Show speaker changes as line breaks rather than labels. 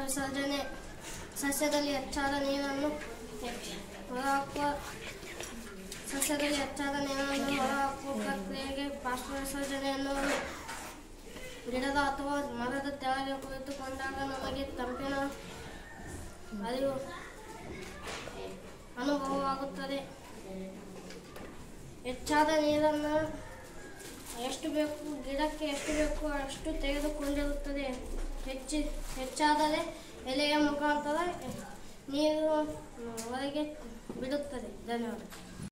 ವಿಸರ್ಜನೆ ಸಸ್ಯದಲ್ಲಿ ಹೆಚ್ಚಾದ ನೀರನ್ನು ಹೊರಹಾಕುವ ಸಸ್ಯದಲ್ಲಿ ಹೆಚ್ಚಾದ ನೀರನ್ನು ಹೊರಹಾಕುವ ಪ್ರಕ್ರಿಯೆಗೆ ಬಾಷ್ಪ ವಿಸರ್ಜನೆ ಎನ್ನುವುದು ಗಿಡದ ಅಥವಾ ಮರದ ತೆಳಗೆ ಕುಳಿತುಕೊಂಡಾಗ ನಮಗೆ ತಂಪಿನ ಅರಿವು ಅನುಭವವಾಗುತ್ತದೆ ಹೆಚ್ಚಾದ ನೀರನ್ನು ಎಷ್ಟು ಬೇಕು ಗಿಡಕ್ಕೆ ಎಷ್ಟು ಬೇಕು ಅಷ್ಟು ತೆಗೆದುಕೊಂಡಿರುತ್ತದೆ ಹೆಚ್ಚಿ ಹೆಚ್ಚಾದರೆ ಎಲೆಯ ಮುಖಾಂತರ ನೀರು ಹೊರಗೆ ಬಿಡುತ್ತದೆ ಧನ್ಯವಾದ